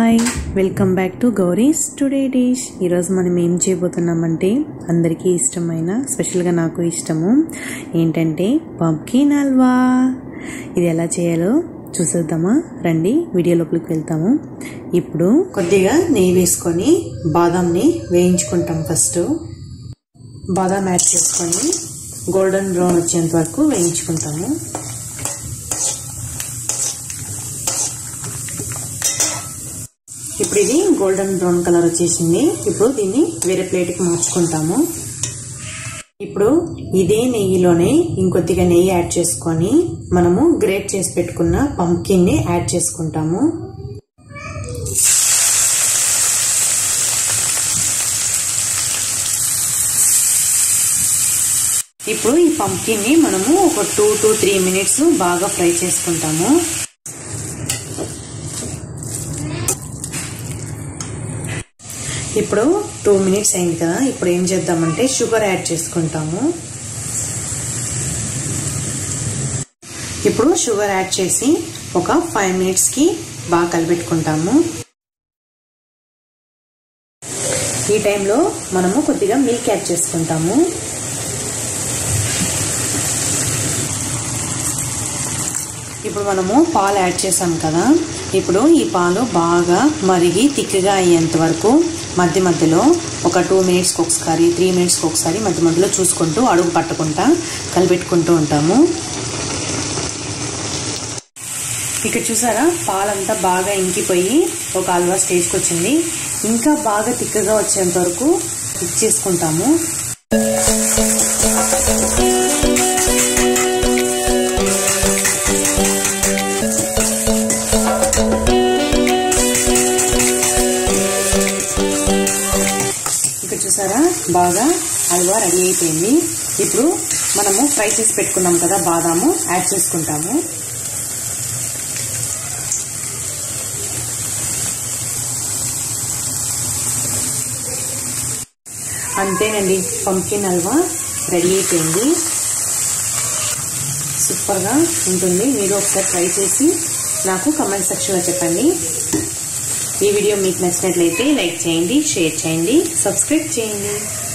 hi welcome back to Gowri's today dish ఈరోజు మనం ఏం చేయబోతున్నామంటే అందరికీ ఇష్టమైన స్పెషల్గా నాకు ఇష్టము ఏంటంటే పంకిన్ హల్వా ఇది ఎలా చేయాలో చూసేద్దామా రండి వీడియో లోపలికి వెళ్తాము ఇప్పుడు కొద్దిగా నెయ్యి వేసుకొని బాదాంని వేయించుకుంటాం ఫస్ట్ బాదాం యాడ్ చేసుకొని గోల్డెన్ బ్రౌన్ వచ్చేంత వరకు వేయించుకుంటాము ఇప్పుడు ఇది గోల్డెన్ బ్రౌన్ కలర్ వచ్చేసింది ఇప్పుడు దీన్ని వేరే ప్లేట్కి మార్చుకుంటాము ఇప్పుడు ఇదే నెయ్యిలోనే ఇంకొద్దిగా నెయ్యి యాడ్ చేసుకొని మనము గ్రేట్ చేసి పెట్టుకున్న పంకిన్ని యాడ్ చేసుకుంటాము ఇప్పుడు ఈ పంకిన్ని మనము ఒక టూ టు త్రీ మినిట్స్ బాగా ఫ్రై చేసుకుంటాము ఇప్పుడు టూ మినిట్స్ అయింది కదా ఇప్పుడు ఏం చేద్దామంటే షుగర్ యాడ్ చేసుకుంటాము ఇప్పుడు షుగర్ యాడ్ చేసి ఒక ఫైవ్ మినిట్స్కి బాగా కలిపెట్టుకుంటాము ఈ టైంలో మనము కొద్దిగా మిల్క్ యాడ్ చేసుకుంటాము ఇప్పుడు మనము పాలు యాడ్ చేసాం కదా ఇప్పుడు ఈ పాలు బాగా మరిగి తిక్కగా అయ్యేంత వరకు మధ్య మధ్యలో ఒక టూ మినిట్స్కి ఒకసారి త్రీ మినిట్స్కి ఒకసారి మధ్య మధ్యలో చూసుకుంటూ అడుగు పట్టకుండా కలిపెట్టుకుంటూ ఉంటాము ఇక్కడ చూసారా పాలంతా బాగా ఇంకిపోయి ఒక హల్వా స్టేజ్కి వచ్చింది ఇంకా బాగా తిక్కగా వచ్చేంత వరకు ఇచ్చేసుకుంటాము ఇక్కడ చూసారా బాగా హల్వా రెడీ అయిపోయింది ఇప్పుడు మనము ఫ్రై చేసి పెట్టుకున్నాం కదా బాదాము యాడ్ చేసుకుంటాము అంతేనండి పంకిన్ హల్వా రెడీ అయిపోయింది సూపర్గా ఉంటుంది మీరు ఒకసారి ట్రై చేసి నాకు కమెంట్ సెక్షన్లో చెప్పండి ఈ వీడియో మీకు నచ్చినట్లయితే లైక్ చేయండి షేర్ చేయండి సబ్స్క్రైబ్ చేయండి